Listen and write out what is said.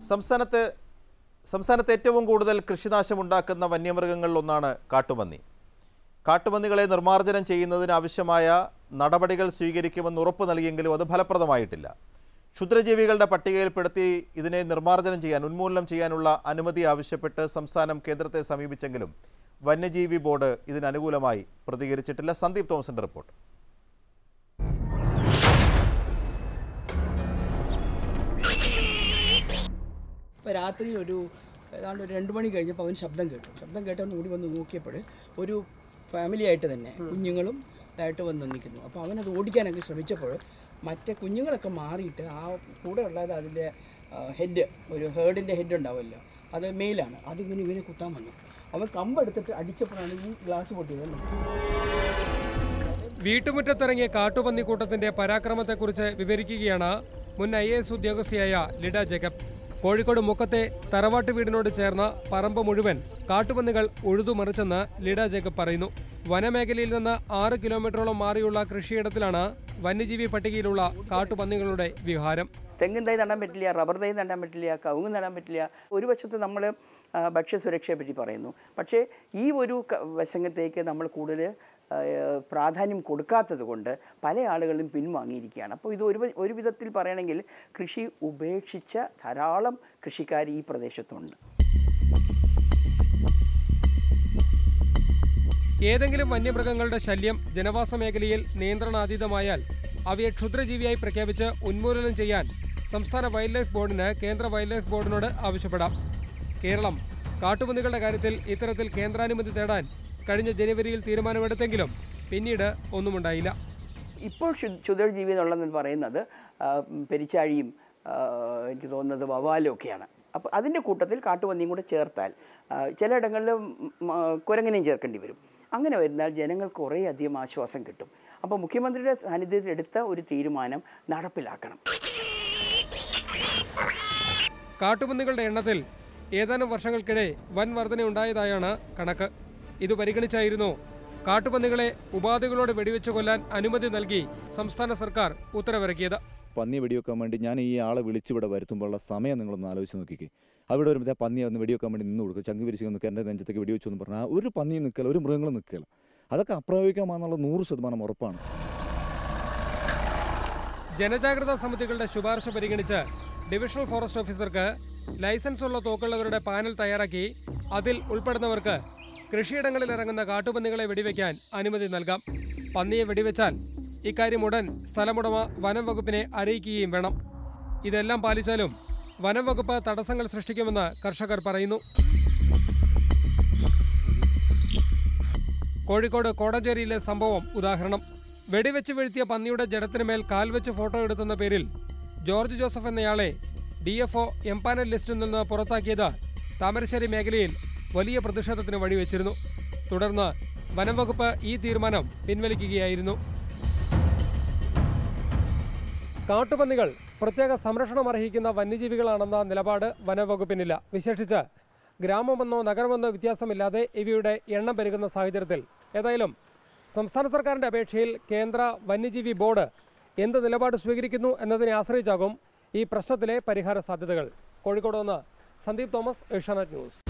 സംസ്ഥാനത്ത് സംസ്ഥാനത്ത് ഏറ്റവും കൂടുതൽ കൃഷിനാശമുണ്ടാക്കുന്ന വന്യമൃഗങ്ങളിലൊന്നാണ് കാട്ടുപന്നി കാട്ടുപന്നികളെ നിർമ്മാർജ്ജനം ചെയ്യുന്നതിന് ആവശ്യമായ നടപടികൾ സ്വീകരിക്കുമെന്ന് ഉറപ്പ് നൽകിയെങ്കിലും അത് ഫലപ്രദമായിട്ടില്ല ക്ഷുദ്രജീവികളുടെ പട്ടികയിൽപ്പെടുത്തി ഇതിനെ നിർമ്മാർജ്ജനം ചെയ്യാൻ ഉന്മൂലനം ചെയ്യാനുള്ള അനുമതി ആവശ്യപ്പെട്ട് സംസ്ഥാനം കേന്ദ്രത്തെ സമീപിച്ചെങ്കിലും വന്യജീവി ബോർഡ് ഇതിന് അനുകൂലമായി പ്രതികരിച്ചിട്ടില്ല സന്ദീപ് തോമസിന്റെ റിപ്പോർട്ട് ഇപ്പോൾ രാത്രി ഒരു ഏതാണ്ട് ഒരു രണ്ട് മണി കഴിഞ്ഞപ്പോൾ അവൻ ശബ്ദം കേട്ടു ശബ്ദം കേട്ടവൻ ഓടി വന്ന് നോക്കിയപ്പോൾ ഒരു ഫാമിലി ആയിട്ട് തന്നെ കുഞ്ഞുങ്ങളും ഇതായിട്ട് വന്ന് നിൽക്കുന്നു അപ്പോൾ അവനത് ഓടിക്കാനൊക്കെ ശ്രമിച്ചപ്പോൾ മറ്റേ കുഞ്ഞുങ്ങളൊക്കെ മാറിയിട്ട് ആ കൂടെ ഉള്ളത് അതിൻ്റെ ഹെഡ് ഒരു ഹേർഡിൻ്റെ ഹെഡ് ഉണ്ടാവുമല്ലോ അത് മെയിലാണ് അതിങ്ങനെ ഇവനെ കുത്താൻ വന്നു അവൻ കമ്പെടുത്തിട്ട് അടിച്ചപ്പോഴാണ് ഈ ഗ്ലാസ് പൊട്ടിയത് വീട്ടുമുറ്റത്തിറങ്ങിയ കാട്ടുപന്നിക്കൂട്ടത്തിന്റെ പരാക്രമത്തെക്കുറിച്ച് വിവരിക്കുകയാണ് മുൻ ഐ എസ് ഉദ്യോഗസ്ഥയായ ലിഡ ജേക്കബ് കോഴിക്കോട് മുക്കത്തെ തറവാട്ട് വീടിനോട് ചേർന്ന പറമ്പ് മുഴുവൻ കാട്ടുപന്നികൾ ഉഴുതുമറിച്ചെന്ന് ലിഡ ജേക്കബ് പറയുന്നു വനമേഖലയിൽ നിന്ന് ആറ് കിലോമീറ്ററോളം മാറിയുള്ള കൃഷിയിടത്തിലാണ് വന്യജീവി പട്ടികയിലുള്ള കാട്ടുപന്നികളുടെ വിഹാരം തെങ്ങിൻ തൈ നടാൻ പറ്റില്ല റബ്ബർ തൈ നടാൻ പറ്റില്ല കവുങ്ങ് നടാൻ പറ്റില്ല ഒരു വശത്ത് നമ്മൾ ഭക്ഷ്യസുരക്ഷയെ പറ്റി പറയുന്നു പക്ഷേ ഈ ഒരു ക- വശത്തേക്ക് നമ്മൾ കൂടുതൽ ആ, പ്രാധാന്യം കൊടുക്കാത്തത് കൊണ്ട് പല ആളുകളും പിൻവാങ്ങിയിരിക്കുകയാണ് അപ്പോൾ ഇത് ഒരു വ- ഒരു വിധത്തിൽ പറയണമെങ്കിൽ കൃഷി ഉപേക്ഷിച്ച ധാരാളം കൃഷിക്കാർ ഈ പ്രദേശത്തുണ്ട് ഏതെങ്കിലും വന്യമൃഗങ്ങളുടെ ശല്യം ജനവാസ മേഖലയിൽ നിയന്ത്രണാതീതമായാൽ അവയെ ക്ഷുദ്രജീവിയായി പ്രഖ്യാപിച്ച് ഉന്മൂലനം ചെയ്യാൻ സംസ്ഥാന വൈൽഡ് ലൈഫ് ബോർഡിന് കേന്ദ്ര വൈൽഡ് ലൈഫ് ബോർഡിനോട് ആവശ്യപ്പെടാം കേരളം കാട്ടുപന്നികളുടെ കാര്യത്തിൽ ഇത്തരത്തിൽ കേന്ദ്രാനുമതി തേടാൻ കഴിഞ്ഞ ജനുവരിയിൽ തീരുമാനമെടുത്തെങ്കിലും പിന്നീട് ഒന്നുമുണ്ടായില്ല ഇപ്പോൾ ഇപ്പോൾ ക്ഷുദ്രജീവി എന്നുള്ളതെന്ന് പറയുന്നത് ആ, പെരിച്ചാഴിയും ആ, എനിക്ക് തോന്നുന്നത് വവാലും ഒക്കെയാണ് അപ്പോൾ അതിൻ്റെ കൂട്ടത്തിൽ കാട്ടുപന്നിയും കൂടെ ചേർത്താൽ ആ, ചിലയിടങ്ങളിൽ ഉം, ആ, കുരങ്ങനെയും ചേർക്കേണ്ടി വരും അങ്ങനെ വരുന്നാൽ ജനങ്ങൾക്ക് കുറേ അധികം ആശ്വാസം കിട്ടും അപ്പോൾ മുഖ്യമന്ത്രിയുടെ സാന്നിധ്യത്തിൽ എടുത്ത ഒരു തീരുമാനം നടപ്പിലാക്കണം കാട്ടുപന്നികളുടെ എണ്ണത്തിൽ ഏതാനും വർഷങ്ങൾക്കിടെ വൻ വർധനയുണ്ടായതായാണ് കണക്ക് ഇത് പരിഗണിച്ചായിരുന്നു കാട്ടുപന്നികളെ ഉപാധികളോട് വെടിവെച്ചു കൊല്ലാൻ അനുമതി നൽകി സംസ്ഥാന സർക്കാർ ഉത്തരവിറക്കിയത് പന്നി വെടിവെക്കാൻ വേണ്ടി ഞാൻ ഈ ആളെ വിളിച്ചിവിടെ വരുത്തുമ്പോഴുള്ള സമയം നിങ്ങളൊന്ന് ആലോചിച്ച് നോക്കിക്കേ അവിടെ വരുമ്പോൾ പന്നി ഒന്ന് വെടിവെക്കാൻ വേണ്ടി നിന്ന് കൊടുക്കും ചങ്ക് വിരിച്ച് നിൽക്കുക എൻ്റെ നെഞ്ചത്തേക്ക് വെടിവെച്ചു എന്ന് പറഞ്ഞാൽ ഒരു പന്നി നിൽക്കില്ല ഒരു മൃഗങ്ങളും നിൽക്കില്ല അതൊക്കെ അപ്രായോഗികമാണെന്നുള്ള നൂറ് ശതമാനം ഉറപ്പാണ് ജനജാഗ്രതാ സമിതികളുടെ ശുപാർശ പരിഗണിച്ച് ഡിവിഷണൽ ഫോറസ്റ്റ് ഓഫീസർക്ക് ലൈസൻസ് ഉള്ള തോക്കുള്ളവരുടെ പാനൽ തയ്യാറാക്കി അതിൽ ഉൾപ്പെടുന്നവർക്ക് കൃഷിയിടങ്ങളിൽ ഇറങ്ങുന്ന കാട്ടുപന്നികളെ വെടിവെക്കാൻ അനുമതി നൽകാം പന്നിയെ വെടിവെച്ചാൽ ഇക്കാര്യം ഉടൻ സ്ഥലമുടമ വനം വകുപ്പിനെ അറിയിക്കുകയും വേണം ഇതെല്ലാം പാലിച്ചാലും വനം വകുപ്പ് തടസ്സങ്ങൾ സൃഷ്ടിക്കുമെന്ന് കർഷകർ പറയുന്നു കോഴിക്കോട് കോടഞ്ചേരിയിലെ സംഭവം ഉദാഹരണം വെടിവെച്ച് വീഴ്ത്തിയ പന്നിയുടെ ജഡത്തിന് മേൽ കാൽവെച്ച് ഫോട്ടോ എടുത്തെന്ന പേരിൽ ജോർജ് ജോസഫ് എന്നയാളെ ഡി എഫ് ഒ എംപാനൽ ലിസ്റ്റിൽ നിന്ന് പുറത്താക്കിയത് താമരശ്ശേരി മേഖലയിൽ വലിയ പ്രതിഷേധത്തിന് വഴിവെച്ചിരുന്നു തുടർന്ന് വനം വകുപ്പ് ഈ തീരുമാനം പിൻവലിക്കുകയായിരുന്നു കാട്ടുപന്നികൾ പ്രത്യേക സംരക്ഷണം അർഹിക്കുന്ന വന്യജീവികളാണെന്ന നിലപാട് വനവകുപ്പിനില്ല വിശേഷിച്ച് ഗ്രാമമെന്നോ നഗരമെന്നോ വ്യത്യാസമില്ലാതെ ഇവയുടെ എണ്ണം പെരുകുന്ന സാഹചര്യത്തിൽ ഏതായാലും സംസ്ഥാന സർക്കാരിൻ്റെ അപേക്ഷയിൽ കേന്ദ്ര വന്യജീവി ബോർഡ് എന്ത് നിലപാട് സ്വീകരിക്കുന്നു എന്നതിനെ ആശ്രയിച്ചാകും ഈ പ്രശ്നത്തിലെ പരിഹാര സാധ്യതകൾ കോഴിക്കോട് നിന്ന് സന്ദീപ് തോമസ് ഏഷ്യാനെറ്റ് ന്യൂസ്